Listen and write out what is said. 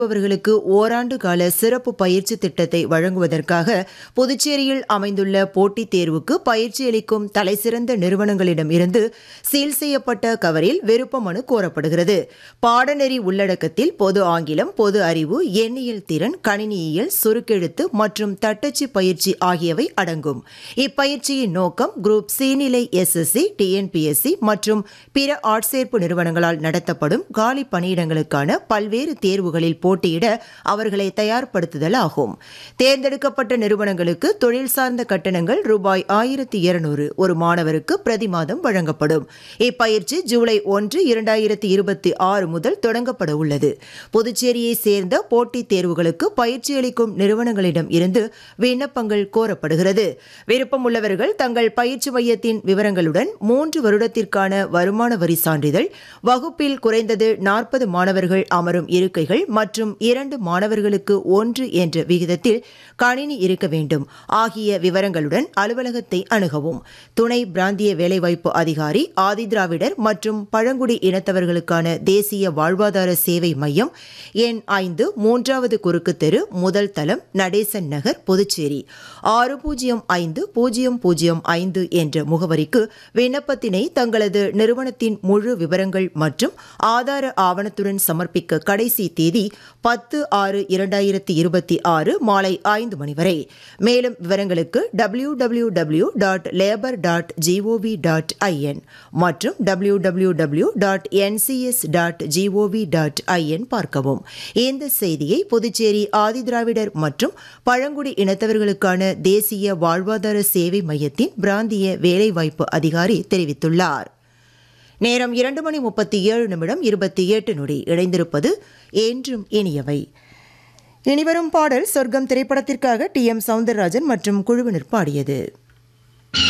அவர்களுக்கு ஓராண்டு கால சிறப்பு பயிற்சி திட்டத்தை வழங்குவதற்காக புதுச்சேரியில் அமைந்துள்ள போட்டித் தேர்வுக்கு பயிற்சி அளிக்கும் தலைசிறந்த நிறுவனங்களிடம் இருந்து சீல் செய்யப்பட்ட கவரில் விருப்ப மனு கோரப்படுகிறது பாடநெறி உள்ளடக்கத்தில் பொது ஆங்கிலம் பொது அறிவு எண்ணியல் திறன் கணினியியல் சுருக்கெழுத்து மற்றும் தட்டச்சு பயிற்சி ஆகியவை அடங்கும் இப்பயிற்சியின் நோக்கம் குரூப் சி நிலை எஸ்எஸ்சி டிஎன்பிஎஸ்சி மற்றும் பிற ஆட்சேர்ப்பு நிறுவனங்களால் நடத்தப்படும் காலி பணியிடங்களுக்கான பல்வேறு தேர்வுகளில் போட்டியிட அவர்களை தயார்படுத்துதல் ஆகும் தேர்ந்தெடுக்கப்பட்ட நிறுவனங்களுக்கு தொழில் சார்ந்த கட்டணங்கள் ரூபாய் ஆயிரத்தி இருநூறு ஒரு மாணவருக்கு பிரதி மாதம் வழங்கப்படும் இப்பயிற்சி ஜூலை ஒன்று இரண்டாயிரத்தி இருபத்தி ஆறு முதல் தொடங்கப்பட உள்ளது புதுச்சேரியை சேர்ந்த போட்டித் தேர்வுகளுக்கு பயிற்சி அளிக்கும் நிறுவனங்களிடம் இருந்து விண்ணப்பங்கள் கோரப்படுகிறது விருப்பமுள்ளவர்கள் தங்கள் பயிற்சி மையத்தின் விவரங்களுடன் மூன்று வருடத்திற்கான வருமான வரி சான்றிதழ் வகுப்பில் குறைந்தது நாற்பது மாணவர்கள் அமரும் இருக்கைகள் மற்றும் இரண்டு மாணவர்களுக்கு ஒன்று என்ற விகிதத்தில் கணினி இருக்க வேண்டும் ஆகிய விவரங்களுடன் அலுவலகத்தை அணுகவும் துணை பிராந்திய வேலைவாய்ப்பு அதிகாரி ஆதிதிராவிடர் மற்றும் பழங்குடி இனத்தவர்களுக்கான தேசிய வாழ்வாதார சேவை மையம் எண் ஐந்து மூன்றாவது குறுக்கு தெரு முதல் தளம் நடேசன் நகர் புதுச்சேரி ஆறு பூஜ்ஜியம் ஐந்து பூஜ்ஜியம் பூஜ்ஜியம் ஐந்து என்ற முகவரிக்கு விண்ணப்பத்தினை தங்களது நிறுவனத்தின் முழு விவரங்கள் மற்றும் ஆதார ஆவணத்துடன் சமர்ப்பிக்க கடைசி தேதி பத்து ஆறு இரண்டாயிரத்தி இருபத்தி ஆறு மாலை ஐந்து மணி வரை மேலும் விவரங்களுக்கு W W W dot labour dot GOV dot IN மற்றும் W W W dot NCS dot GOV dot IN பார்க்கவும் இந்த செய்தியை புதுச்சேரி ஆதிதிராவிடர் மற்றும் பழங்குடி இனத்தவர்களுக்கான தேசிய வாழ்வாதார சேவை மையத்தின் பிராந்திய வேலைவாய்ப்பு அதிகாரி தெரிவித்துள்ளார் நேரம் இரண்டு மணி முப்பத்தி ஏழு நிமிடம் இருபத்தி எட்டு நொடி இணைந்திருப்பது என்றும் இனியவை இனிவரும் பாடல் சொர்க்கம் திரைப்படத்திற்காக டி எம் சவுந்தரராஜன் மற்றும் குழுவினர் பாடியது